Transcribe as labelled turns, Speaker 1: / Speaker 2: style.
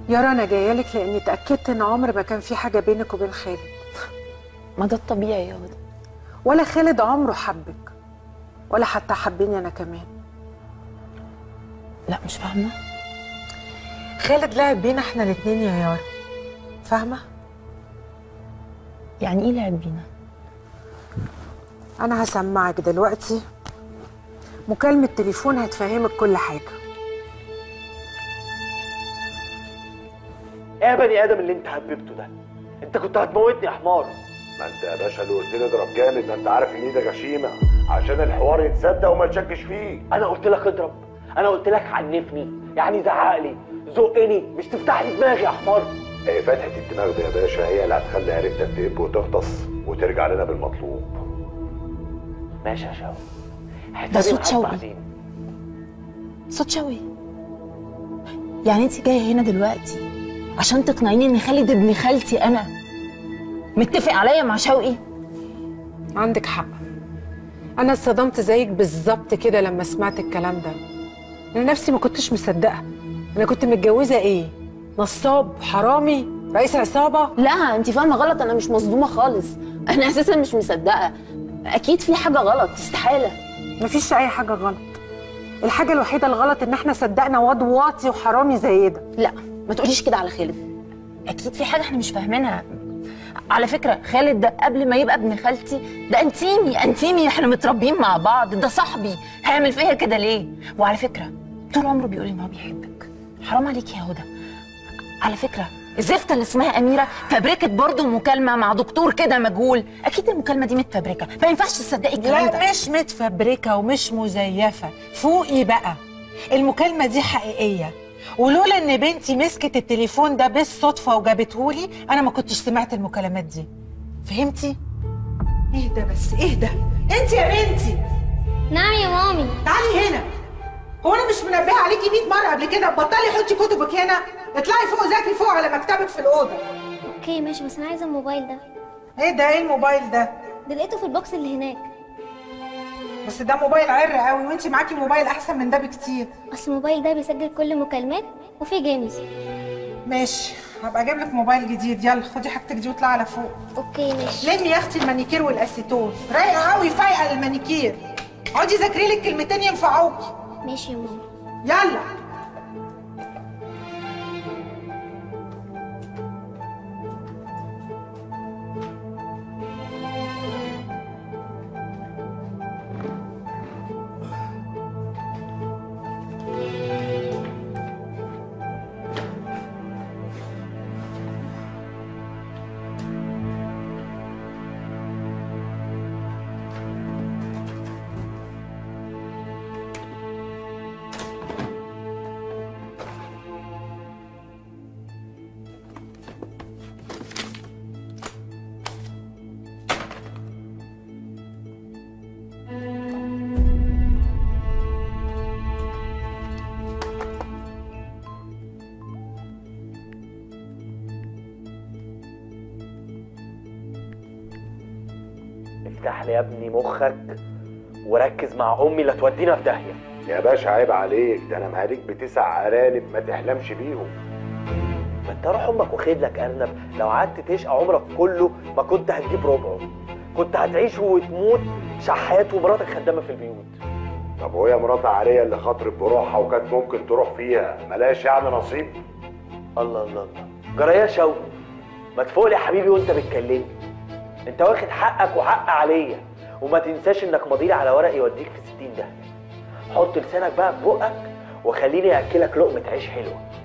Speaker 1: يارا انا جايه لك لاني اتاكدت ان عمر ما كان في حاجه بينك وبين خالد
Speaker 2: ما ده الطبيعي يا هدى
Speaker 1: ولا خالد عمره حبك ولا حتى حبني انا كمان
Speaker 2: لا مش فاهمه
Speaker 1: خالد لعب بينا احنا الاتنين يا يارا فاهمه
Speaker 2: يعني ايه لعب بينا
Speaker 1: انا هسمعك دلوقتي مكالمه تليفون هتفهمك كل حاجه
Speaker 3: ايه يا بني ادم اللي انت حببته ده انت كنت هتموتني يا حمار
Speaker 4: ما انت يا باشا اللي قلت لي اضرب جامد ما انت عارف ان ايدك غشيمه عشان الحوار يتصدق وما تشكش فيه
Speaker 3: انا قلت لك اضرب انا قلت لك عنفني يعني زعق لي زقني مش تفتح لي دماغي يا حمار
Speaker 4: ايه فتحه الدماغ دي يا باشا هي اللي هتخلي عرفتك تقب وتغطس وترجع لنا بالمطلوب
Speaker 3: ماشي يا شوقي
Speaker 2: ده
Speaker 3: حسابي
Speaker 2: صوت
Speaker 3: معاك
Speaker 2: شوقي.
Speaker 3: بعدين.
Speaker 2: صوت شوقي يعني انت جايه هنا دلوقتي عشان تقنعيني ان خالد ابن خالتي انا متفق عليا مع شوقي
Speaker 1: عندك حق انا اتصدمت زيك بالظبط كده لما سمعت الكلام ده انا نفسي ما كنتش مصدقه انا كنت متجوزه ايه نصاب حرامي رئيس عصابه
Speaker 2: لا انت فاهمه غلط انا مش مصدومه خالص انا اساسا مش مصدقه اكيد في حاجه غلط استحاله
Speaker 1: مفيش اي حاجه غلط الحاجه الوحيده الغلط ان احنا صدقنا واد واطي وحرامي زي ده
Speaker 2: لا ما تقوليش كده على خالد اكيد في حاجه احنا مش فاهمينها على فكره خالد ده قبل ما يبقى ابن خالتي ده انتيمي انتيمي احنا متربيين مع بعض ده صاحبي هيعمل فيا كده ليه وعلى فكره طول عمره بيقول ان هو بيحبك حرام عليك يا هدى على فكره الزفته اللي اسمها اميره فبركت برضه مكالمه مع دكتور كده مجهول اكيد المكالمه دي متفبركه ما ينفعش تصدقي الكلام ده
Speaker 1: لا مش متفبركه ومش مزيفه فوقي بقى المكالمه دي حقيقيه ولولا ان بنتي مسكت التليفون ده بالصدفه وجابتهولي انا ما كنتش سمعت المكالمات دي فهمتي اهدى بس اهدى انت يا بنتي
Speaker 5: نعم يا مامي
Speaker 1: تعالي هنا هو انا مش منبهه عليكي 100 مره قبل كده بطلي حطي كتبك هنا اطلعي فوق ذاكري فوق على مكتبك في الاوضه
Speaker 5: اوكي ماشي بس انا عايزه الموبايل ده
Speaker 1: ايه ده ايه الموبايل ده
Speaker 5: ده لقيته في البوكس اللي هناك
Speaker 1: بس ده موبايل عر قوي وانت معاكي موبايل احسن من ده بكتير
Speaker 5: اصل الموبايل ده بيسجل كل المكالمات وفيه جيمز
Speaker 1: ماشي هبقى اجيب لك موبايل جديد يلا خدي حاجتك دي واطلعي على فوق
Speaker 5: اوكي ماشي
Speaker 1: لمي يا اختي المانيكير والاسيتون رايقه قوي فايقه المانيكير اقعدي ذاكري لك كلمتين ينفعوكي
Speaker 5: ماشي يا ماما
Speaker 1: يلا
Speaker 3: افتح لي يا ابني مخك وركز مع امي لا تودينا في داهيه
Speaker 4: يا باشا عيب عليك ده انا مهاليك بتسع ارانب ما تحلمش بيهم
Speaker 3: ما انت روح امك واخد لك ارنب لو قعدت تشقى عمرك كله ما كنت هتجيب ربعه كنت هتعيش وتموت شحات ومراتك خدامه في البيوت
Speaker 4: طب وهي مرات عاريه اللي خاطرت بروحها وكانت ممكن تروح فيها ملاش يعني نصيب
Speaker 3: الله الله الله جرايه شوقي ما تفوق لي يا حبيبي وانت بتكلمني انت واخد حقك وحق عليا وما تنساش انك مضيلي على ورق يوديك في 60 داهيه حط لسانك بقى في بقك وخليني اكلك لقمه عيش حلوه